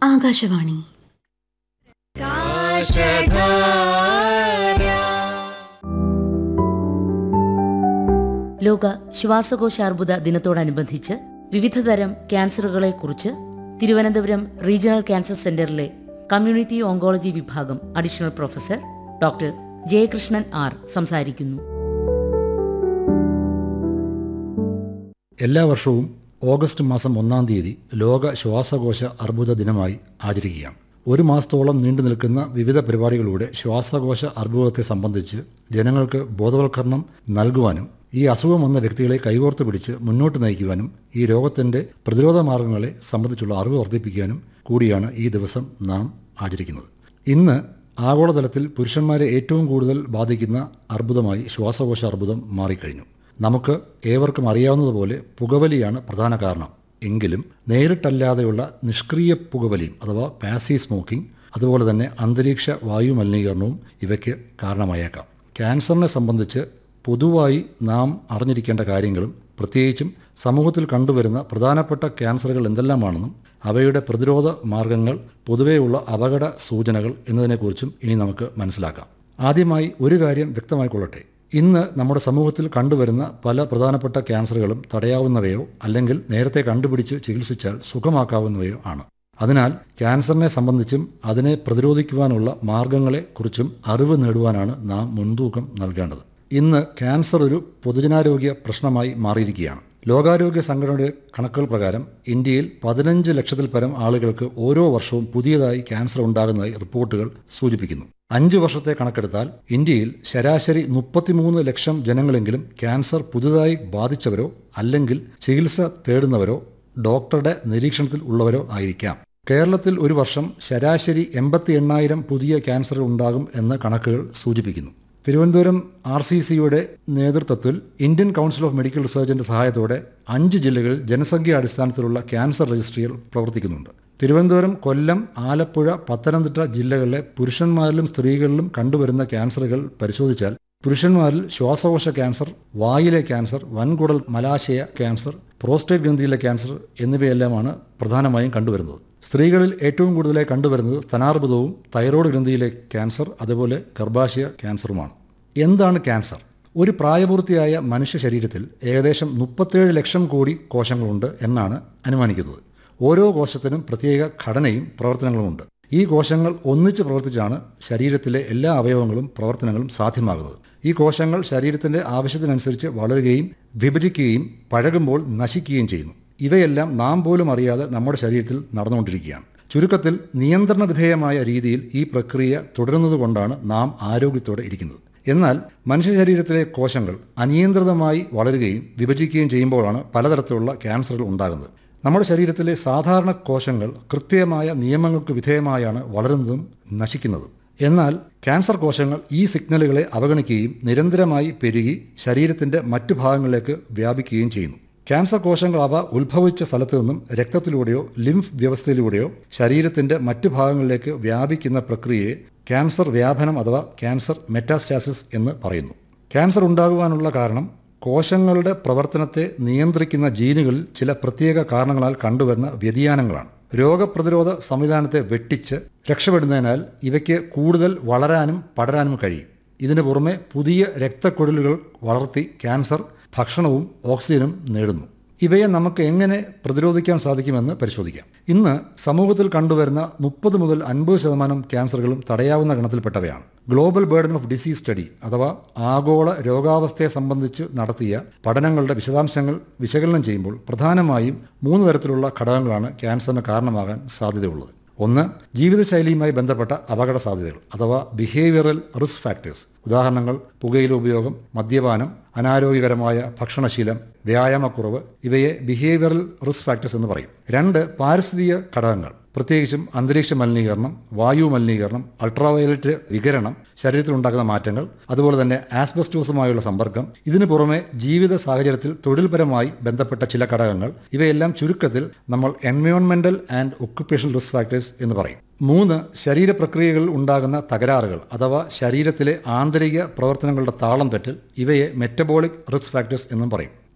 ആകാശവാണി ലോക ശ്വാസകോശാർബുദ ദിനത്തോടനുബന്ധിച്ച് വിവിധതരം ക്യാൻസറുകളെക്കുറിച്ച് തിരുവനന്തപുരം റീജിയണൽ ക്യാൻസർ സെന്ററിലെ കമ്മ്യൂണിറ്റി ഓങ്കോളജി വിഭാഗം additional professor doctor Jayakrishnan R സംസാരിക്കുന്നു എല്ലാ വർഷവും ഓഗസ്റ്റ് മാസം ഒന്നാം തീയതി ലോക ശ്വാസകോശ അർബുദ ദിനമായി ആചരിക്കുകയാണ് ഒരു മാസത്തോളം നീണ്ടു നിൽക്കുന്ന വിവിധ പരിപാടികളിലൂടെ ശ്വാസകോശ അർബുദത്തെ സംബന്ധിച്ച് ജനങ്ങൾക്ക് ബോധവൽക്കരണം നൽകുവാനും ഈ അസുഖം വന്ന വ്യക്തികളെ കൈകോർത്ത് പിടിച്ച് മുന്നോട്ട് നയിക്കുവാനും ഈ രോഗത്തിന്റെ പ്രതിരോധ മാർഗങ്ങളെ സംബന്ധിച്ചുള്ള അറിവ് വർദ്ധിപ്പിക്കാനും കൂടിയാണ് ഈ ദിവസം നാം ആചരിക്കുന്നത് ഇന്ന് ആഗോളതലത്തിൽ പുരുഷന്മാരെ ഏറ്റവും കൂടുതൽ ബാധിക്കുന്ന അർബുദമായി ശ്വാസകോശ അർബുദം മാറിക്കഴിഞ്ഞു നമുക്ക് ഏവർക്കും അറിയാവുന്നതുപോലെ പുകവലിയാണ് പ്രധാന കാരണം എങ്കിലും നേരിട്ടല്ലാതെയുള്ള നിഷ്ക്രിയ പുകവലിയും അഥവാ പാസീവ് സ്മോക്കിംഗ് അതുപോലെ തന്നെ അന്തരീക്ഷ വായു മലിനീകരണവും ഇവയ്ക്ക് കാരണമായേക്കാം ക്യാൻസറിനെ സംബന്ധിച്ച് പൊതുവായി നാം അറിഞ്ഞിരിക്കേണ്ട കാര്യങ്ങളും പ്രത്യേകിച്ചും സമൂഹത്തിൽ കണ്ടുവരുന്ന പ്രധാനപ്പെട്ട ക്യാൻസറുകൾ എന്തെല്ലാമാണെന്നും അവയുടെ പ്രതിരോധ മാർഗങ്ങൾ പൊതുവെയുള്ള അപകട സൂചനകൾ എന്നതിനെക്കുറിച്ചും ഇനി നമുക്ക് മനസ്സിലാക്കാം ആദ്യമായി ഒരു കാര്യം വ്യക്തമായിക്കൊള്ളട്ടെ ഇന്ന് നമ്മുടെ സമൂഹത്തിൽ കണ്ടുവരുന്ന പല പ്രധാനപ്പെട്ട ക്യാൻസറുകളും തടയാവുന്നവയോ അല്ലെങ്കിൽ നേരത്തെ കണ്ടുപിടിച്ച് ചികിത്സിച്ചാൽ സുഖമാക്കാവുന്നവയോ ആണ് അതിനാൽ ക്യാൻസറിനെ സംബന്ധിച്ചും അതിനെ പ്രതിരോധിക്കുവാനുള്ള മാർഗങ്ങളെക്കുറിച്ചും അറിവ് നേടുവാനാണ് നാം മുൻതൂക്കം നൽകേണ്ടത് ഇന്ന് ക്യാൻസർ ഒരു പൊതുജനാരോഗ്യ പ്രശ്നമായി മാറിയിരിക്കുകയാണ് ലോകാരോഗ്യ സംഘടനയുടെ കണക്കുകൾ പ്രകാരം ഇന്ത്യയിൽ പതിനഞ്ച് ലക്ഷത്തിൽ പരം ആളുകൾക്ക് ഓരോ വർഷവും പുതിയതായി ക്യാൻസർ ഉണ്ടാകുന്നതായി റിപ്പോർട്ടുകൾ സൂചിപ്പിക്കുന്നു അഞ്ച് വർഷത്തെ കണക്കെടുത്താൽ ഇന്ത്യയിൽ ശരാശരി മുപ്പത്തിമൂന്ന് ലക്ഷം ജനങ്ങളെങ്കിലും ക്യാൻസർ പുതുതായി ബാധിച്ചവരോ അല്ലെങ്കിൽ ചികിത്സ തേടുന്നവരോ ഡോക്ടറുടെ നിരീക്ഷണത്തിൽ ഉള്ളവരോ ആയിരിക്കാം കേരളത്തിൽ ഒരു വർഷം ശരാശരി എൺപത്തി എണ്ണായിരം പുതിയ ക്യാൻസറുകൾ ഉണ്ടാകും എന്ന് കണക്കുകൾ സൂചിപ്പിക്കുന്നു തിരുവനന്തപുരം ആർ സി സിയുടെ നേതൃത്വത്തിൽ ഇന്ത്യൻ കൗൺസിൽ ഓഫ് മെഡിക്കൽ റിസർച്ചിന്റെ സഹായത്തോടെ അഞ്ച് ജില്ലകളിൽ ജനസംഖ്യാ അടിസ്ഥാനത്തിലുള്ള ക്യാൻസർ രജിസ്ട്രികൾ പ്രവർത്തിക്കുന്നുണ്ട് തിരുവനന്തപുരം കൊല്ലം ആലപ്പുഴ പത്തനംതിട്ട ജില്ലകളിലെ പുരുഷന്മാരിലും സ്ത്രീകളിലും കണ്ടുവരുന്ന ക്യാൻസറുകൾ പരിശോധിച്ചാൽ പുരുഷന്മാരിൽ ശ്വാസകോശ ക്യാൻസർ വായിലെ ക്യാൻസർ വൻകുടൽ മലാശയ ക്യാൻസർ പ്രോസ്റ്റേറ്റ് ഗ്രന്ഥിയിലെ ക്യാൻസർ എന്നിവയെല്ലാമാണ് പ്രധാനമായും കണ്ടുവരുന്നത് സ്ത്രീകളിൽ ഏറ്റവും കൂടുതലായി കണ്ടുവരുന്നത് സ്തനാർബുദവും തൈറോയ്ഡ് ഗ്രന്ഥിയിലെ ക്യാൻസർ അതുപോലെ ഗർഭാശയ ക്യാൻസറുമാണ് എന്താണ് ക്യാൻസർ ഒരു പ്രായപൂർത്തിയായ മനുഷ്യ ശരീരത്തിൽ ഏകദേശം മുപ്പത്തേഴ് ലക്ഷം കോടി കോശങ്ങളുണ്ട് എന്നാണ് അനുമാനിക്കുന്നത് ഓരോ കോശത്തിനും പ്രത്യേക ഘടനയും പ്രവർത്തനങ്ങളുമുണ്ട് ഈ കോശങ്ങൾ ഒന്നിച്ച് പ്രവർത്തിച്ചാണ് ശരീരത്തിലെ എല്ലാ അവയവങ്ങളും പ്രവർത്തനങ്ങളും സാധ്യമാകുന്നത് ഈ കോശങ്ങൾ ശരീരത്തിന്റെ ആവശ്യത്തിനനുസരിച്ച് വളരുകയും വിഭജിക്കുകയും പഴകുമ്പോൾ നശിക്കുകയും ചെയ്യുന്നു ഇവയെല്ലാം നാം പോലും അറിയാതെ നമ്മുടെ ശരീരത്തിൽ നടന്നുകൊണ്ടിരിക്കുകയാണ് ചുരുക്കത്തിൽ നിയന്ത്രണ വിധേയമായ രീതിയിൽ ഈ പ്രക്രിയ തുടരുന്നതുകൊണ്ടാണ് നാം ആരോഗ്യത്തോടെ ഇരിക്കുന്നത് എന്നാൽ മനുഷ്യ ശരീരത്തിലെ കോശങ്ങൾ അനിയന്ത്രിതമായി വളരുകയും വിഭജിക്കുകയും ചെയ്യുമ്പോഴാണ് പലതരത്തിലുള്ള ക്യാൻസറുകൾ ഉണ്ടാകുന്നത് നമ്മുടെ ശരീരത്തിലെ സാധാരണ കോശങ്ങൾ കൃത്യമായ നിയമങ്ങൾക്ക് വിധേയമായാണ് വളരുന്നതും നശിക്കുന്നതും എന്നാൽ ക്യാൻസർ കോശങ്ങൾ ഈ സിഗ്നലുകളെ അവഗണിക്കുകയും നിരന്തരമായി പെരുകി ശരീരത്തിന്റെ മറ്റു ഭാഗങ്ങളിലേക്ക് വ്യാപിക്കുകയും ചെയ്യുന്നു ക്യാൻസർ കോശങ്ങൾ അവ ഉത്ഭവിച്ച സ്ഥലത്തു നിന്നും രക്തത്തിലൂടെയോ ലിംഫ് വ്യവസ്ഥയിലൂടെയോ ശരീരത്തിന്റെ മറ്റു ഭാഗങ്ങളിലേക്ക് വ്യാപിക്കുന്ന പ്രക്രിയയെ ക്യാൻസർ വ്യാപനം അഥവാ ക്യാൻസർ മെറ്റാസ്റ്റാസിസ് എന്ന് പറയുന്നു ക്യാൻസർ ഉണ്ടാകുവാനുള്ള കാരണം കോശങ്ങളുടെ പ്രവർത്തനത്തെ നിയന്ത്രിക്കുന്ന ജീനുകളിൽ ചില പ്രത്യേക കാരണങ്ങളാൽ കണ്ടുവരുന്ന വ്യതിയാനങ്ങളാണ് രോഗപ്രതിരോധ സംവിധാനത്തെ വെട്ടിച്ച് രക്ഷപ്പെടുന്നതിനാൽ ഇവയ്ക്ക് കൂടുതൽ വളരാനും പടരാനും കഴിയും ഇതിനു പുറമെ പുതിയ രക്തക്കുഴലുകൾ വളർത്തി ക്യാൻസർ ഭക്ഷണവും ഓക്സിജനും നേടുന്നു ഇവയെ നമുക്ക് എങ്ങനെ പ്രതിരോധിക്കാൻ സാധിക്കുമെന്ന് പരിശോധിക്കാം ഇന്ന് സമൂഹത്തിൽ കണ്ടുവരുന്ന മുപ്പത് മുതൽ അൻപത് ശതമാനം ക്യാൻസറുകളും തടയാവുന്ന ഗണത്തിൽപ്പെട്ടവയാണ് global burden of disease study അഥവാ ആഗോള രോഗാവസ്ഥയെ സംബന്ധിച്ച് നടത്തിയ പഠനങ്ങളുടെ വിശദാംശങ്ങൾ വിശകലനം ചെയ്യുമ്പോൾ പ്രധാനമായും മൂന്ന് തരത്തിലുള്ള ഘടകങ്ങളാണ് ക്യാൻസറിന് കാരണമാകാൻ സാധ്യതയുള്ളത് ഒന്ന് ജീവിതശൈലിയുമായി ബന്ധപ്പെട്ട അപകട സാധ്യതകൾ അഥവാ ബിഹേവിയറൽ റിസ്ക് ഫാക്ടേഴ്സ് ഉദാഹരണങ്ങൾ പുകയില ഉപയോഗം മദ്യപാനം അനാരോഗ്യകരമായ ഭക്ഷണശീലം വ്യായാമക്കുറവ് ഇവയെ ബിഹേവിയറൽ റിസ്ക് ഫാക്ടേഴ്സ് എന്ന് പറയും രണ്ട് പാരിസ്ഥിതിക ഘടകങ്ങൾ പ്രത്യേകിച്ചും അന്തരീക്ഷ മലിനീകരണം വായു മലിനീകരണം അൾട്രാവയലറ്റ് വികരണം ശരീരത്തിൽ ഉണ്ടാക്കുന്ന മാറ്റങ്ങൾ അതുപോലെ തന്നെ ആസ്ബസ്റ്റോസുമായുള്ള സമ്പർക്കം ഇതിനു പുറമെ ജീവിത സാഹചര്യത്തിൽ തൊഴിൽപരമായി ബന്ധപ്പെട്ട ചില ഘടകങ്ങൾ ഇവയെല്ലാം ചുരുക്കത്തിൽ നമ്മൾ എൻവയോൺമെന്റൽ ആൻഡ് ഒക്യുപ്പേഷണൽ റിസ്ക് ഫാക്ടേഴ്സ് എന്ന് പറയും മൂന്ന് ശരീരപ്രക്രിയകളിൽ ഉണ്ടാകുന്ന തകരാറുകൾ അഥവാ ശരീരത്തിലെ ആന്തരിക പ്രവർത്തനങ്ങളുടെ താളം തെറ്റൽ ഇവയെ മെറ്റബോളിക് റിസ്ക് ഫാക്ടേഴ്സ് എന്നും പറയും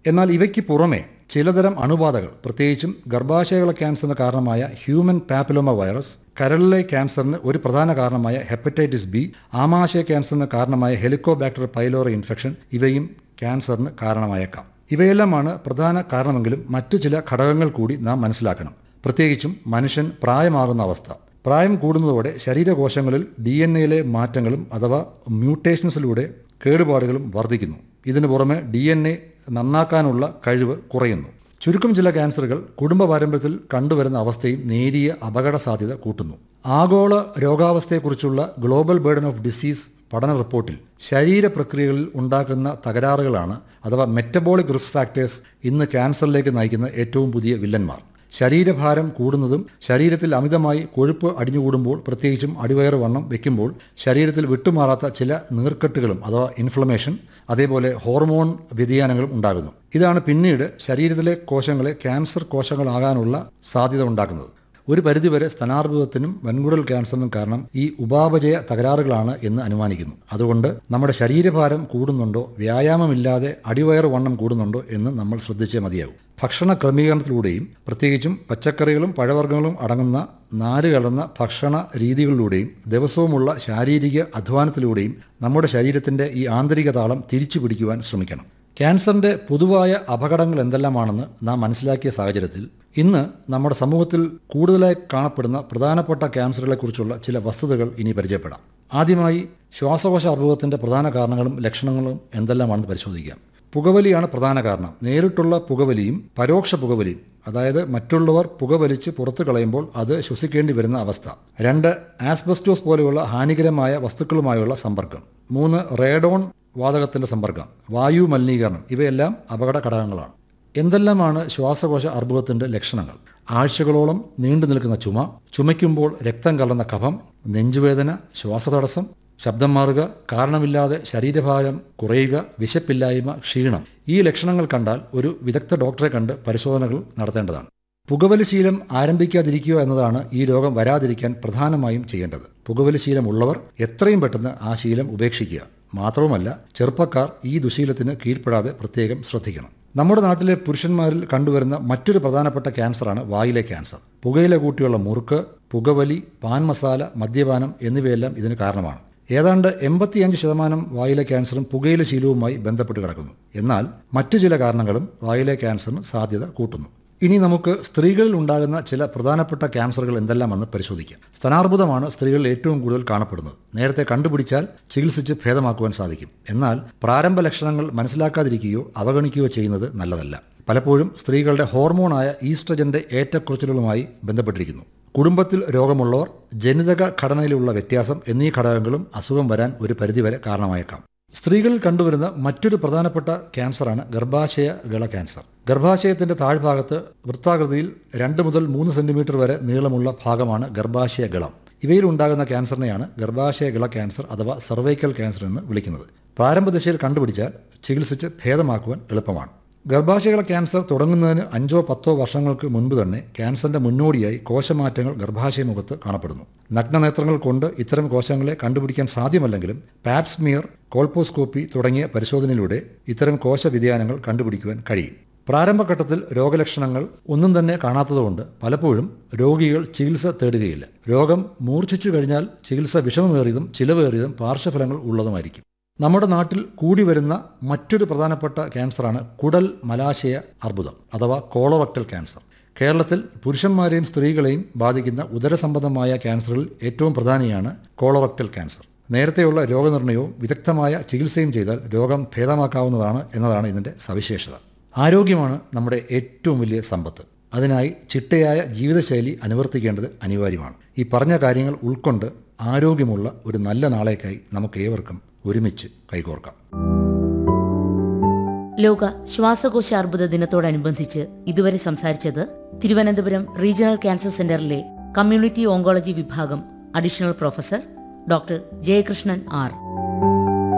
എന്നാൽ ഇവയ്ക്ക് പുറമെ ചിലതരം അണുബാധകൾ പ്രത്യേകിച്ചും ഗർഭാശയകള ക്യാൻസറിന് കാരണമായ ഹ്യൂമൻ പാപ്പിലോമ വൈറസ് കരളിലെ ക്യാൻസറിന് ഒരു പ്രധാന കാരണമായ ഹെപ്പറ്റൈറ്റിസ് ബി ആമാശയ ക്യാൻസറിന് കാരണമായ ഹെലിക്കോബാക്ടർ പൈലോറി ഇൻഫെക്ഷൻ ഇവയും ക്യാൻസറിന് കാരണമായേക്കാം ഇവയെല്ലാമാണ് പ്രധാന കാരണമെങ്കിലും മറ്റു ചില ഘടകങ്ങൾ കൂടി നാം മനസ്സിലാക്കണം പ്രത്യേകിച്ചും മനുഷ്യൻ പ്രായമാകുന്ന അവസ്ഥ പ്രായം കൂടുന്നതോടെ ശരീരകോശങ്ങളിൽ ഡി എൻ എയിലെ മാറ്റങ്ങളും അഥവാ മ്യൂട്ടേഷൻസിലൂടെ കേടുപാടുകളും വർദ്ധിക്കുന്നു ഇതിനു പുറമെ ഡി എൻ എ നന്നാക്കാനുള്ള കഴിവ് കുറയുന്നു ചുരുക്കം ചില ക്യാൻസറുകൾ കുടുംബ പാരമ്പര്യത്തിൽ കണ്ടുവരുന്ന അവസ്ഥയും നേരിയ അപകട സാധ്യത കൂട്ടുന്നു ആഗോള രോഗാവസ്ഥയെക്കുറിച്ചുള്ള ഗ്ലോബൽ ബേർഡൻ ഓഫ് ഡിസീസ് പഠന റിപ്പോർട്ടിൽ ശരീര പ്രക്രിയകളിൽ ഉണ്ടാക്കുന്ന തകരാറുകളാണ് അഥവാ മെറ്റബോളിക് റിസ്ക് ഫാക്ടേഴ്സ് ഇന്ന് ക്യാൻസറിലേക്ക് നയിക്കുന്ന ഏറ്റവും പുതിയ വില്ലന്മാർ ശരീരഭാരം കൂടുന്നതും ശരീരത്തിൽ അമിതമായി കൊഴുപ്പ് അടിഞ്ഞുകൂടുമ്പോൾ പ്രത്യേകിച്ചും അടിവയറ് വണ്ണം വെക്കുമ്പോൾ ശരീരത്തിൽ വിട്ടുമാറാത്ത ചില നീർക്കെട്ടുകളും അഥവാ ഇൻഫ്ലമേഷൻ അതേപോലെ ഹോർമോൺ വ്യതിയാനങ്ങളും ഉണ്ടാകുന്നു ഇതാണ് പിന്നീട് ശരീരത്തിലെ കോശങ്ങളെ ക്യാൻസർ കോശങ്ങളാകാനുള്ള സാധ്യത ഉണ്ടാക്കുന്നത് ഒരു പരിധിവരെ സ്തനാർബുദത്തിനും വൻകുടൽ ക്യാൻസറിനും കാരണം ഈ ഉപാപചയ തകരാറുകളാണ് എന്ന് അനുമാനിക്കുന്നു അതുകൊണ്ട് നമ്മുടെ ശരീരഭാരം കൂടുന്നുണ്ടോ വ്യായാമമില്ലാതെ അടിവയറ് വണ്ണം കൂടുന്നുണ്ടോ എന്ന് നമ്മൾ ശ്രദ്ധിച്ചേ മതിയാകും ഭക്ഷണ ക്രമീകരണത്തിലൂടെയും പ്രത്യേകിച്ചും പച്ചക്കറികളും പഴവർഗ്ഗങ്ങളും അടങ്ങുന്ന നാര് കലർന്ന ഭക്ഷണ രീതികളിലൂടെയും ദിവസവുമുള്ള ശാരീരിക അധ്വാനത്തിലൂടെയും നമ്മുടെ ശരീരത്തിന്റെ ഈ ആന്തരിക താളം തിരിച്ചു പിടിക്കുവാൻ ശ്രമിക്കണം ക്യാൻസറിന്റെ പൊതുവായ അപകടങ്ങൾ എന്തെല്ലാമാണെന്ന് നാം മനസ്സിലാക്കിയ സാഹചര്യത്തിൽ ഇന്ന് നമ്മുടെ സമൂഹത്തിൽ കൂടുതലായി കാണപ്പെടുന്ന പ്രധാനപ്പെട്ട ക്യാൻസറുകളെക്കുറിച്ചുള്ള ചില വസ്തുതകൾ ഇനി പരിചയപ്പെടാം ആദ്യമായി ശ്വാസകോശ അർബുദത്തിന്റെ പ്രധാന കാരണങ്ങളും ലക്ഷണങ്ങളും എന്തെല്ലാമാണെന്ന് പരിശോധിക്കാം പുകവലിയാണ് പ്രധാന കാരണം നേരിട്ടുള്ള പുകവലിയും പരോക്ഷ പുകവലിയും അതായത് മറ്റുള്ളവർ പുകവലിച്ച് പുറത്തു കളയുമ്പോൾ അത് ശ്വസിക്കേണ്ടി വരുന്ന അവസ്ഥ രണ്ട് ആസ്ബസ്റ്റോസ് പോലെയുള്ള ഹാനികരമായ വസ്തുക്കളുമായുള്ള സമ്പർക്കം മൂന്ന് റേഡോൺ വാതകത്തിന്റെ സമ്പർക്കം വായു മലിനീകരണം ഇവയെല്ലാം അപകട ഘടകങ്ങളാണ് എന്തെല്ലാമാണ് ശ്വാസകോശ അർബുദത്തിന്റെ ലക്ഷണങ്ങൾ ആഴ്ചകളോളം നീണ്ടു നിൽക്കുന്ന ചുമ ചുമയ്ക്കുമ്പോൾ രക്തം കലർന്ന കഫം നെഞ്ചുവേദന ശ്വാസതടസ്സം ശബ്ദം മാറുക കാരണമില്ലാതെ ശരീരഭാരം കുറയുക വിശപ്പില്ലായ്മ ക്ഷീണം ഈ ലക്ഷണങ്ങൾ കണ്ടാൽ ഒരു വിദഗ്ധ ഡോക്ടറെ കണ്ട് പരിശോധനകൾ നടത്തേണ്ടതാണ് പുകവലി ശീലം ആരംഭിക്കാതിരിക്കുക എന്നതാണ് ഈ രോഗം വരാതിരിക്കാൻ പ്രധാനമായും ചെയ്യേണ്ടത് പുകവലി ശീലമുള്ളവർ എത്രയും പെട്ടെന്ന് ആ ശീലം ഉപേക്ഷിക്കുക മാത്രവുമല്ല ചെറുപ്പക്കാർ ഈ ദുശീലത്തിന് കീഴ്പ്പെടാതെ പ്രത്യേകം ശ്രദ്ധിക്കണം നമ്മുടെ നാട്ടിലെ പുരുഷന്മാരിൽ കണ്ടുവരുന്ന മറ്റൊരു പ്രധാനപ്പെട്ട ക്യാൻസറാണ് വായിലെ ക്യാൻസർ പുകയില കൂട്ടിയുള്ള മുറുക്ക് പുകവലി പാൻ മസാല മദ്യപാനം എന്നിവയെല്ലാം ഇതിന് കാരണമാണ് ഏതാണ്ട് എൺപത്തിയഞ്ച് ശതമാനം വായിലെ ക്യാൻസറും പുകയില ശീലവുമായി ബന്ധപ്പെട്ട് കിടക്കുന്നു എന്നാൽ മറ്റു ചില കാരണങ്ങളും വായിലെ ക്യാൻസറിന് സാധ്യത കൂട്ടുന്നു ഇനി നമുക്ക് സ്ത്രീകളിൽ ഉണ്ടാകുന്ന ചില പ്രധാനപ്പെട്ട ക്യാൻസറുകൾ എന്തെല്ലാമെന്ന് പരിശോധിക്കാം സ്തനാർബുദമാണ് സ്ത്രീകളിൽ ഏറ്റവും കൂടുതൽ കാണപ്പെടുന്നത് നേരത്തെ കണ്ടുപിടിച്ചാൽ ചികിത്സിച്ച് ഭേദമാക്കുവാൻ സാധിക്കും എന്നാൽ പ്രാരംഭ ലക്ഷണങ്ങൾ മനസ്സിലാക്കാതിരിക്കുകയോ അവഗണിക്കുകയോ ചെയ്യുന്നത് നല്ലതല്ല പലപ്പോഴും സ്ത്രീകളുടെ ഹോർമോണായ ഈസ്ട്രജന്റെ ഏറ്റക്കുറച്ചിലുകളുമായി ബന്ധപ്പെട്ടിരിക്കുന്നു കുടുംബത്തിൽ രോഗമുള്ളവർ ജനിതക ഘടനയിലുള്ള വ്യത്യാസം എന്നീ ഘടകങ്ങളും അസുഖം വരാൻ ഒരു പരിധിവരെ കാരണമായേക്കാം സ്ത്രീകളിൽ കണ്ടുവരുന്ന മറ്റൊരു പ്രധാനപ്പെട്ട ക്യാൻസറാണ് ഗർഭാശയ ഗള ക്യാൻസർ ഗർഭാശയത്തിന്റെ താഴ്ഭാഗത്ത് വൃത്താകൃതിയിൽ രണ്ട് മുതൽ മൂന്ന് സെന്റിമീറ്റർ വരെ നീളമുള്ള ഭാഗമാണ് ഗർഭാശയ ഗളം ഇവയിൽ ഉണ്ടാകുന്ന ക്യാൻസറിനെയാണ് ഗർഭാശയ ഗള ക്യാൻസർ അഥവാ സർവൈക്കൽ ക്യാൻസർ എന്ന് വിളിക്കുന്നത് പ്രാരംഭ ദശയിൽ കണ്ടുപിടിച്ചാൽ ചികിത്സിച്ച് ഭേദമാക്കുവാൻ എളുപ്പമാണ് ഗർഭാശയകള ക്യാൻസർ തുടങ്ങുന്നതിന് അഞ്ചോ പത്തോ വർഷങ്ങൾക്ക് മുൻപ് തന്നെ ക്യാൻസറിന്റെ മുന്നോടിയായി കോശമാറ്റങ്ങൾ ഗർഭാശയമുഖത്ത് കാണപ്പെടുന്നു നഗ്നനേത്രങ്ങൾ കൊണ്ട് ഇത്തരം കോശങ്ങളെ കണ്ടുപിടിക്കാൻ സാധ്യമല്ലെങ്കിലും പാപ്സ്മിയർ കോൾപോസ്കോപ്പി തുടങ്ങിയ പരിശോധനയിലൂടെ ഇത്തരം കോശ വ്യതിയാനങ്ങൾ കണ്ടുപിടിക്കുവാൻ കഴിയും പ്രാരംഭഘട്ടത്തിൽ രോഗലക്ഷണങ്ങൾ ഒന്നും തന്നെ കാണാത്തതുകൊണ്ട് പലപ്പോഴും രോഗികൾ ചികിത്സ തേടുകയില്ല രോഗം മൂർച്ഛിച്ചു കഴിഞ്ഞാൽ ചികിത്സ വിഷമമേറിയതും ചിലവേറിയതും പാർശ്വഫലങ്ങൾ ഉള്ളതുമായിരിക്കും നമ്മുടെ നാട്ടിൽ കൂടി വരുന്ന മറ്റൊരു പ്രധാനപ്പെട്ട ക്യാൻസറാണ് കുടൽ മലാശയ അർബുദം അഥവാ കോളറക്ടൽ ക്യാൻസർ കേരളത്തിൽ പുരുഷന്മാരെയും സ്ത്രീകളെയും ബാധിക്കുന്ന ഉദരസംബന്ധമായ ക്യാൻസറിൽ ഏറ്റവും പ്രധാനിയാണ് കോളറക്ടൽ ക്യാൻസർ നേരത്തെയുള്ള രോഗനിർണയവും വിദഗ്ധമായ ചികിത്സയും ചെയ്താൽ രോഗം ഭേദമാക്കാവുന്നതാണ് എന്നതാണ് ഇതിന്റെ സവിശേഷത ആരോഗ്യമാണ് നമ്മുടെ ഏറ്റവും വലിയ സമ്പത്ത് അതിനായി ചിട്ടയായ ജീവിതശൈലി അനുവർത്തിക്കേണ്ടത് അനിവാര്യമാണ് ഈ പറഞ്ഞ കാര്യങ്ങൾ ഉൾക്കൊണ്ട് ആരോഗ്യമുള്ള ഒരു നല്ല നാളേക്കായി നമുക്ക് ഏവർക്കും ഒരുമിച്ച് കൈകോർക്കാം ലോക ശ്വാസകോശ അർബുദ ദിനത്തോടനുബന്ധിച്ച് ഇതുവരെ സംസാരിച്ചത് തിരുവനന്തപുരം റീജിയണൽ ക്യാൻസർ സെന്ററിലെ കമ്മ്യൂണിറ്റി ഓങ്കോളജി വിഭാഗം additional professor doctor Jayakrishnan R